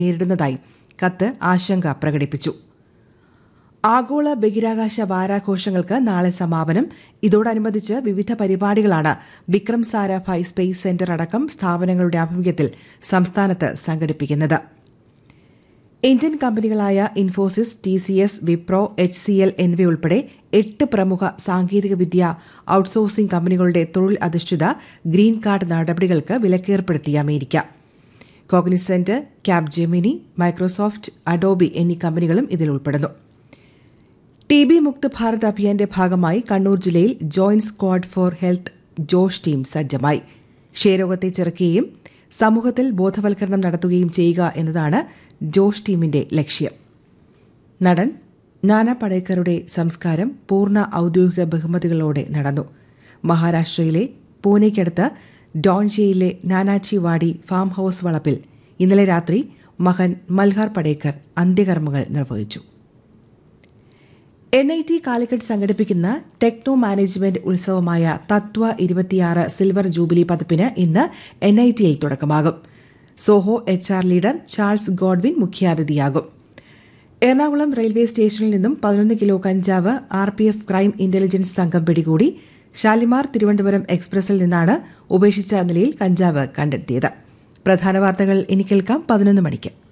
നേരിടുന്നതായി കത്ത് ആശങ്ക പ്രകടിപ്പിച്ചു ആഗോള ബഹിരാകാശ വാരാഘോഷങ്ങൾക്ക് നാളെ സമാപനം ഇതോടനുബന്ധിച്ച് വിവിധ പരിപാടികളാണ് വിക്രം സാരാഭായ് സ്പേസ് സെന്റർ അടക്കം സ്ഥാപനങ്ങളുടെ ആഭിമുഖ്യത്തിൽ സംസ്ഥാനത്ത് സംഘടിപ്പിക്കുന്നത് ഇന്ത്യൻ കമ്പനികളായ Infosys T C S Wipro H C L എന്നിവയുൾപ്പെടെ എട്ട് പ്രമുഖ സാങ്കേതികവിദ്യ ഔട്ട്സോഴ്സിംഗ് കമ്പനികളുടെ തൊഴിൽ അധിഷ്ഠിത ഗ്രീൻ കാർഡ് നടപടികൾക്ക് വിലക്കേർപ്പെടുത്തി America Cognizant Capgemini Microsoft Adobe എന്നീ കമ്പനികളും ഇതിൽ ഉൾപ്പെടുന്നു ടി ബി മുക്ത് ഭാരത് അഭിയാന്റെ ഭാഗമായി കണ്ണൂർ ജില്ലയിൽ joint squad for health Josh team സജ്ജമായി ക്ഷയരോഗത്തെ ചെറുക്കുകയും സമൂഹത്തിൽ ബോധവൽക്കരണം നടത്തുകയും ചെയ്യുക എന്നതാണ് ജോഷ് ടീമിന്റെ ലക്ഷ്യം നടൻ നാനാ പടേക്കറുടെ സംസ്കാരം പൂർണ്ണ ഔദ്യോഗിക ബഹുമതികളോടെ നടന്നു മഹാരാഷ്ട്രയിലെ പൂനെയ്ക്കടുത്ത് ഡോൺജിയയിലെ നാനാച്ചി വാടി ഫാം ഹൌസ് വളപ്പിൽ ഇന്നലെ രാത്രി മകൻ മൽഹാർ പടേക്കർ അന്ത്യകർമ്മങ്ങൾ നിർവഹിച്ചു എൻ ഐ ടി കാലിക്കറ്റ് സംഘടിപ്പിക്കുന്ന ടെക്നോ മാനേജ്മെന്റ് ഉത്സവമായ തത്വ ഇരുപത്തിയാറ് സിൽവർ ജൂബിലി പതിപ്പിന് ഇന്ന് എൻ ഐ ടിയിൽ തുടക്കമാകും Zoho H R leader Charles Godwin മുഖ്യാതിഥിയാകും എറണാകുളം റെയിൽവേ സ്റ്റേഷനിൽ നിന്നും പതിനൊന്ന് കിലോ കഞ്ചാവ് R P F crime intelligence സംഘം പിടികൂടി ഷാലിമാർ തിരുവനന്തപുരം എക്സ്പ്രസിൽ നിന്നാണ് ഉപേക്ഷിച്ച നിലയിൽ കഞ്ചാവ് കണ്ടെത്തിയത് പ്രധാന വാർത്തകൾ ഇനി കേൾക്കാം പതിനൊന്ന് മണിക്ക്